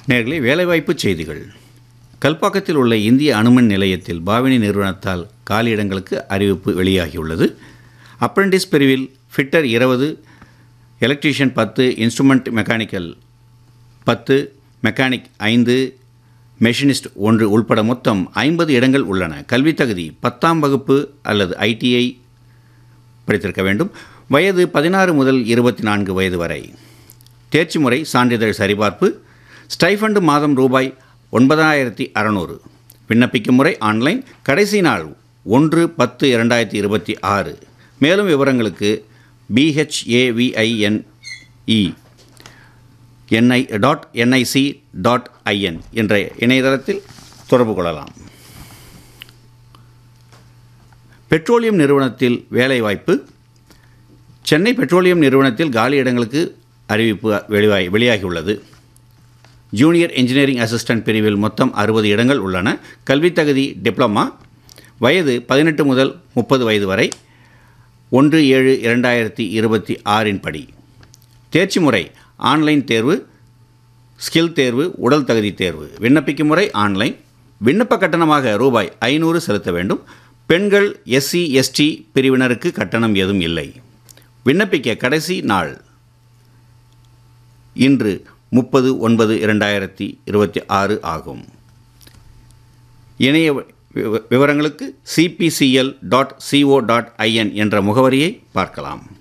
நேர்களே வேலைவாய்ப்பு செய்திகள் கல்பாக்கத்தில் உள்ள இந்திய அணுமின் நிலையத்தில் பாவினி நிறுவனத்தால் காலியிடங்களுக்கு அறிவிப்பு வெளியாகியுள்ளது அப்ரெண்டிஸ் பிரிவில் ஃபிட்டர் இருபது எலக்ட்ரீஷியன் பத்து இன்ஸ்ட்ருமெண்ட் மெக்கானிக்கல் பத்து மெக்கானிக் ஐந்து மெஷினிஸ்ட் ஒன்று உள்பட மொத்தம் ஐம்பது இடங்கள் உள்ளன கல்வித் தகுதி பத்தாம் வகுப்பு அல்லது ஐடிஐ படித்திருக்க வேண்டும் வயது பதினாறு முதல் இருபத்தி நான்கு வயது வரை தேர்ச்சி முறை சான்றிதழ் சரிபார்ப்பு ஸ்டைஃபண்டு மாதம் ரூபாய் ஒன்பதாயிரத்தி அறநூறு விண்ணப்பிக்கும் முறை ஆன்லைன் கடைசி நாள் ஒன்று பத்து இரண்டாயிரத்தி இருபத்தி ஆறு மேலும் விவரங்களுக்கு BHAVINI NI dot NIC dot IN என்ற இணையதளத்தில் தொடர்பு கொள்ளலாம் பெட்ரோலியம் நிறுவனத்தில் வேலைவாய்ப்பு சென்னை பெட்ரோலியம் நிறுவனத்தில் காலி இடங்களுக்கு அறிவிப்பு வெளியாகி வெளியாகியுள்ளது ஜூனியர் இன்ஜினியரிங் அசிஸ்டன்ட் பிரிவில் மொத்தம் அறுபது இடங்கள் உள்ளன கல்வித் தகுதி டிப்ளமா வயது பதினெட்டு முதல் முப்பது வயது வரை ஒன்று ஏழு இரண்டாயிரத்தி இருபத்தி ஆறின் படி தேர்ச்சி முறை ஆன்லைன் தேர்வு ஸ்கில் தேர்வு உடல் தகுதி தேர்வு விண்ணப்பிக்கும் முறை ஆன்லைன் விண்ணப்ப கட்டணமாக ரூபாய் ஐநூறு செலுத்த வேண்டும் பெண்கள் எஸ்சி எஸ்டி பிரிவினருக்கு கட்டணம் ஏதும் இல்லை விண்ணப்பிக்க கடைசி நாள் இன்று முப்பது ஒன்பது இரண்டாயிரத்தி இருபத்தி ஆறு ஆகும் இணைய விவ- விவரங்களுக்கு CPCL dot CO dot IN என்ற முகவரியை பார்க்கலாம்